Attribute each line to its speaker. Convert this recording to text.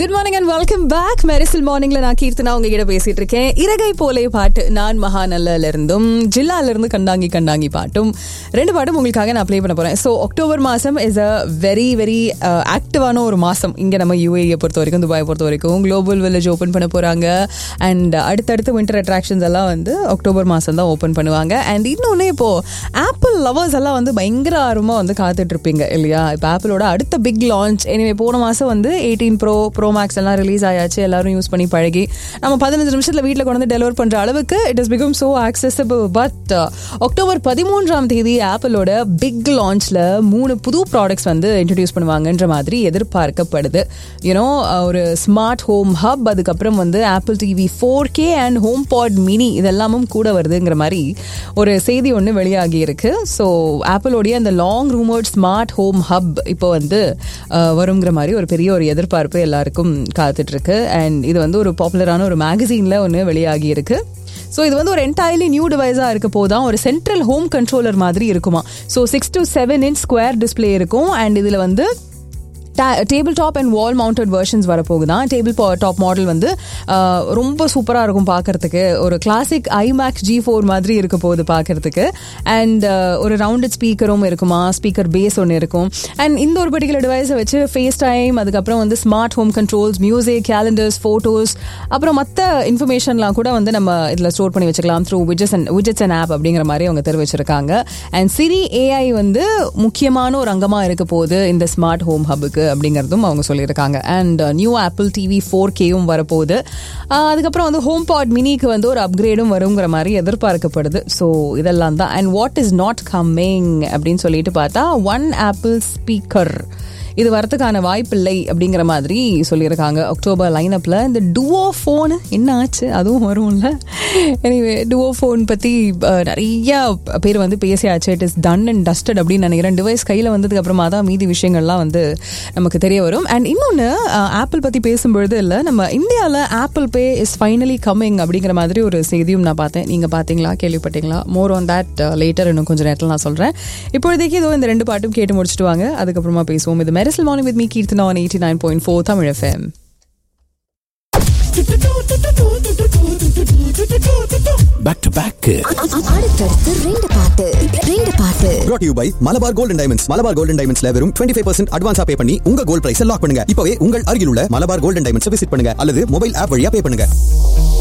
Speaker 1: good morning and welcome back Mersal மார்னிங்ல நான் கீர்த்தனா உங்ககிட்ட பேசிட்டு இருக்கேன் இறகை போலே பாட்டு நான் மகாநல்ல இருந்தும் ஜில்லால இருந்து கண்டாங்கி கண்டாங்கி பாட்டும் ரெண்டு பாட்டும் உங்களுக்காக நான் ப்ளே பண்ண போறேன் ஸோ அக்டோபர் மாசம் இஸ் அ வெரி வெரி ஆக்டிவான ஒரு மாசம் இங்க நம்ம யூஏயை பொறுத்த வரைக்கும் துபாயை பொறுத்த வரைக்கும் குளோபல் வில்லேஜ் ஓப்பன் பண்ண போறாங்க அண்ட் அடுத்தடுத்து வின்டர் அட்ராக்ஷன்ஸ் எல்லாம் வந்து அக்டோபர் மாசம் தான் ஓப்பன் பண்ணுவாங்க அண்ட் இன்னொன்னு இப்போ ஆப்பிள் லவர்ஸ் எல்லாம் வந்து பயங்கர ஆர்வமா வந்து காத்துட்டு இருப்பீங்க இல்லையா இப்போ ஆப்பிளோட அடுத்த பிக் லான்ச் எனவே போன மாசம் வந்து எயிட்டீன் ப்ரோ ப்ரோ மேக்ஸ் எல்லாம் ரிலீஸ் ஆயாச்சு எல்லாரும் யூஸ் பண்ணி பழகி நம்ம பதினஞ்சு நிமிஷத்தில் வீட்டில் கொண்டு வந்து டெலிவர் பண்ணுற அளவுக்கு it is become so accessible but October பதிமூன்றாம் தேதி ஆப்பிளோட பிக் லான்ச்சில் மூணு புது ப்ராடக்ட்ஸ் வந்து இன்ட்ரடியூஸ் பண்ணுவாங்கன்ற மாதிரி எதிர்பார்க்கப்படுது யூனோ ஒரு ஸ்மார்ட் ஹோம் ஹப் அதுக்கப்புறம் வந்து Apple TV four K and HomePod mini இதெல்லாமும் கூட வருதுங்கிற மாதிரி ஒரு செய்தி ஒன்று வெளியாகி இருக்கு ஸோ ஆப்பிளோடைய அந்த long rumoured smart home hub இப்போ வந்து அஹ், வருங்கிற மாதிரி ஒரு பெரிய ஒரு எதிர்பார்ப்பு எல்லாருக்கும் காத்துட்டு இருக்கு அண்ட் இது வந்து ஒரு பாப்புலரான ஒரு மேகசீன்ல ஒன்று வெளியாகி இருக்கு ஸோ இது வந்து ஒரு என்டையர்லி நியூ டிவைஸாக இருக்க போதான் ஒரு சென்ட்ரல் ஹோம் கண்ட்ரோலர் மாதிரி இருக்குமா so six to seven inch square display இருக்கும் அண்ட் இதில் வந்து table top and wall mounted versions வரப்போகுதான் டேபிள் டாப் மாடல் வந்து ஆஹ், ரொம்ப சூப்பராக இருக்கும் பார்க்கறதுக்கு ஒரு கிளாசிக் ஐமேக்ஸ் ஜி ஃபோர் மாதிரி இருக்க போகுது பார்க்கறதுக்கு அண்ட் ஒரு ரவுண்டட் ஸ்பீக்கரும் இருக்குமா ஸ்பீக்கர் பேஸ் ஒன்று இருக்கும் அண்ட் இந்த ஒரு பர்டிகுலர் டிவைஸை வச்சு ஃபேஸ் டைம் அதுக்கப்புறம் வந்து smart home controls music calendars photos அப்புறம் மற்ற இன்ஃபர்மேஷன்லாம் கூட வந்து நம்ம இதில் ஸ்டோர் பண்ணி வச்சுக்கலாம் த்ரூ விஜஸ் அண்ட் விஜெட்ஸ் அண்ட் ஆப் அப்படிங்கிற மாதிரி அவங்க தெரிவிச்சிருக்காங்க அண்ட் சிரி ஏஐ வந்து முக்கியமான ஒரு அங்கமாக இருக்க போகுது இந்த ஸ்மார்ட் ஹோம் ஹப்புக்கு அப்படிங்கிறதும் அவங்க சொல்லியிருக்காங்க and new Apple TV four கேயும் வரப்போகுது ஆஹ் அதுக்கப்புறம் வந்து ஹோம் பாட் மினிக்கு வந்து ஒரு அப்கிரேடும் வருங்கிற மாதிரி எதிர்பார்க்கப்படுது ஸோ இதெல்லாம் தான் and what is not coming அப்படின்னு சொல்லிட்டு பார்த்தா ஒன் ஆப்பிள் ஸ்பீக்கர் இது வரதுக்கான வாய்ப்பில்லை அப்படிங்கிற மாதிரி சொல்லியிருக்காங்க அக்டோபர் லைனப்பில் இந்த டுவோ ஃபோனு என்ன ஆச்சு அதுவும் வரும்ல எனிவே டுவோ ஃபோன் பற்றி நிறைய பேர் வந்து பேசியாச்சு it is done and dusted அப்படின்னு நினைக்கிறேன் டிவைஸ் கையில் வந்ததுக்கு அப்புறமா தான் மீதி விஷயங்கள்லாம் வந்து நமக்கு தெரிய வரும் அண்ட் இன்னொன்று ஆப்பிள் பற்றி பேசும்பொழுது இல்லை நம்ம இந்தியாவில் Apple Pay is finally coming அப்படிங்கிற மாதிரி ஒரு செய்தியும் நான் பார்த்தேன் நீங்கள் பார்த்தீங்களா கேள்விப்பட்டீங்களா மோர் ஆன் தட் லேட்டர் இன்னும் கொஞ்சம் நேரத்தில் நான் சொல்கிறேன் இப்போதைக்கு இதோ இந்த ரெண்டு பாட்டும் கேட்டு முடிச்சுட்டு வாங்க அதுக்கப்புறமா பேசுவோம் இது Mersal morning with me Keerthana on eighty nine point four Tamil FM
Speaker 2: back to back
Speaker 3: அடுத்தடுத்து ரெண்டு பாட்டு ரெண்டு பாட்டு
Speaker 4: brought to you by Malabar golden diamonds Malabar golden டைமண்ட்ஸ்ல வெறும் 25% பர்சன்ட் அட்வான்ஸா பே பண்ணி உங்க கோல்ட் பிரைஸ் லாக் பண்ணுங்க இப்பவே உங்கள் அருகில் உள்ள மலபார் கோல்டன் டைமண்ட்ஸ் விசிட் பண்ணுங்க அல்லது மொபைல் ஆப் வழியா பே பண்ணுங்க